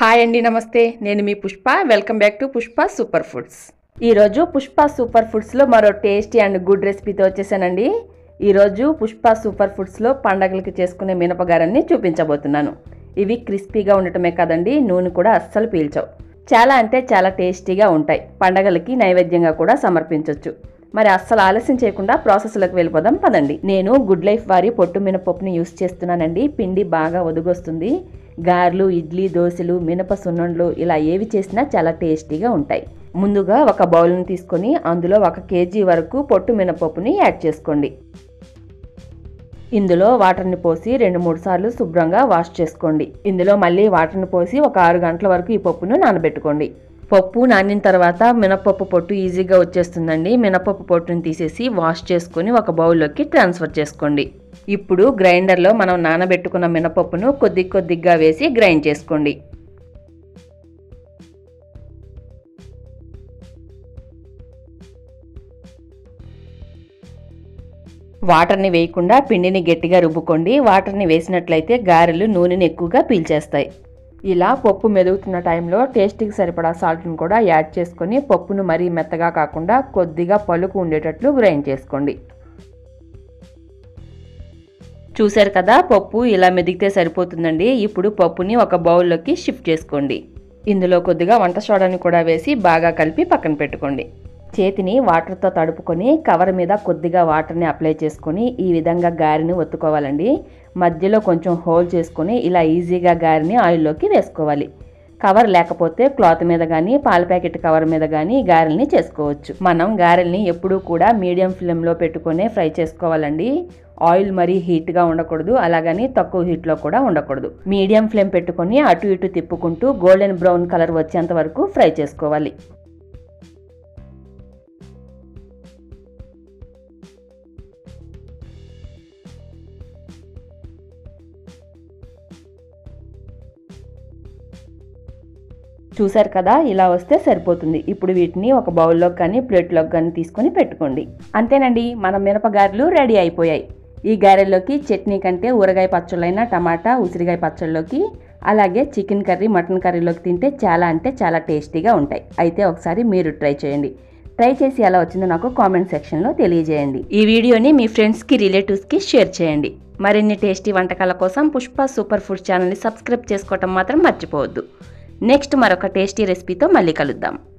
hi అండి నమస్తే నేను మీ Pushpa welcome back to Pushpa super foods ఈరోజు పుష్ప సూపర్ ఫుడ్స్లో మరో టేస్టీ అండ్ గుడ్ రెసిపీతో వచ్చేసానండి ఈరోజు పుష్ప సూపర్ ఫుడ్స్లో పండగలకి చేసుకునే మినపగారల్ని చూపించబోతున్నాను ఇవి క్రిస్పీగా ఉండటమే కాదండి నూనె కూడా అస్సలు పీల్చవు చాలా అంటే చాలా టేస్టీగా ఉంటాయి పండగలకి నైవేద్యంగా కూడా సమర్పించవచ్చు మరి అస్సలు ఆలస్యం చేయకుండా ప్రాసెస్లోకి వెళ్ళిపోదాం పదండి నేను గుడ్ లైఫ్ వారి పొట్టు మినపప్పుని యూస్ చేస్తున్నానండి పిండి బాగా ఒదుగొస్తుంది గారెలు ఇడ్లీ దోశలు మినప సున్నుండ్లు ఇలా ఏవి చేసినా చాలా టేస్టీగా ఉంటాయి ముందుగా ఒక బౌల్ని తీసుకొని అందులో ఒక కేజీ వరకు పొట్టు మినపప్పుని యాడ్ చేసుకోండి ఇందులో వాటర్ని పోసి రెండు మూడు సార్లు శుభ్రంగా వాష్ చేసుకోండి ఇందులో మళ్ళీ వాటర్ని పోసి ఒక ఆరు గంటల వరకు ఈ పప్పును నానబెట్టుకోండి పప్పు నానిన తర్వాత మినపప్పు పొట్టు ఈజీగా వచ్చేస్తుందండి మినపప్పు పొట్టుని తీసేసి వాష్ చేసుకొని ఒక బౌల్లోకి ట్రాన్స్ఫర్ చేసుకోండి ఇప్పుడు గ్రైండర్లో మనం నానబెట్టుకున్న మినపప్పును కొద్ది కొద్దిగా వేసి గ్రైండ్ చేసుకోండి వాటర్ని వేయకుండా పిండిని గట్టిగా రుబ్బుకోండి వాటర్ని వేసినట్లయితే గారెలు నూనెని ఎక్కువగా పీల్చేస్తాయి ఇలా పప్పు మెదుగుతున్న టైంలో టేస్ట్కి సరిపడా సాల్ట్ని కూడా యాడ్ చేసుకొని పప్పును మరీ మెత్తగా కాకుండా కొద్దిగా పలుకు ఉండేటట్లు గ్రైండ్ చేసుకోండి చూశారు కదా పప్పు ఇలా మెదిగితే సరిపోతుందండి ఇప్పుడు పప్పుని ఒక బౌల్లోకి షిఫ్ట్ చేసుకోండి ఇందులో కొద్దిగా వంట సోడాని కూడా వేసి బాగా కలిపి పక్కన పెట్టుకోండి చేతిని వాటర్తో తడుపుకొని కవర్ మీద కొద్దిగా వాటర్ని అప్లై చేసుకొని ఈ విధంగా గారెని ఒత్తుకోవాలండి మధ్యలో కొంచెం హోల్ చేసుకొని ఇలా ఈజీగా గారెని ఆయిల్లోకి వేసుకోవాలి కవర్ లేకపోతే క్లాత్ మీద కానీ పాల ప్యాకెట్ కవర్ మీద కానీ గారెల్ని చేసుకోవచ్చు మనం గారెల్ని ఎప్పుడూ కూడా మీడియం ఫ్లేమ్లో పెట్టుకొని ఫ్రై చేసుకోవాలండి ఆయిల్ మరీ హీట్గా ఉండకూడదు అలాగని తక్కువ హీట్లో కూడా ఉండకూడదు మీడియం ఫ్లేమ్ పెట్టుకొని అటు ఇటు తిప్పుకుంటూ గోల్డెన్ బ్రౌన్ కలర్ వచ్చేంత వరకు ఫ్రై చేసుకోవాలి చూసారు కదా ఇలా వస్తే సరిపోతుంది ఇప్పుడు వీటిని ఒక బౌల్లోకి కానీ ప్లేట్లోకి కానీ తీసుకొని పెట్టుకోండి అంతేనండి మన మిరపగారెలు రెడీ అయిపోయాయి ఈ గారెల్లోకి చట్నీ కంటే ఊరగాయ పచ్చళ్ళైన టమాటా ఉసిరిగాయ పచ్చళ్ళలోకి అలాగే చికెన్ కర్రీ మటన్ కర్రీలోకి తింటే చాలా అంటే చాలా టేస్టీగా ఉంటాయి అయితే ఒకసారి మీరు ట్రై చేయండి ట్రై చేసి ఎలా వచ్చిందో నాకు కామెంట్ సెక్షన్లో తెలియజేయండి ఈ వీడియోని మీ ఫ్రెండ్స్కి రిలేటివ్స్కి షేర్ చేయండి మరిన్ని టేస్టీ వంటకాల కోసం పుష్ప సూపర్ ఫుడ్ ఛానల్ని సబ్స్క్రైబ్ చేసుకోవటం మాత్రం మర్చిపోవద్దు నెక్స్ట్ మరొక టేస్టీ రెసిపీతో మళ్ళీ కలుద్దాం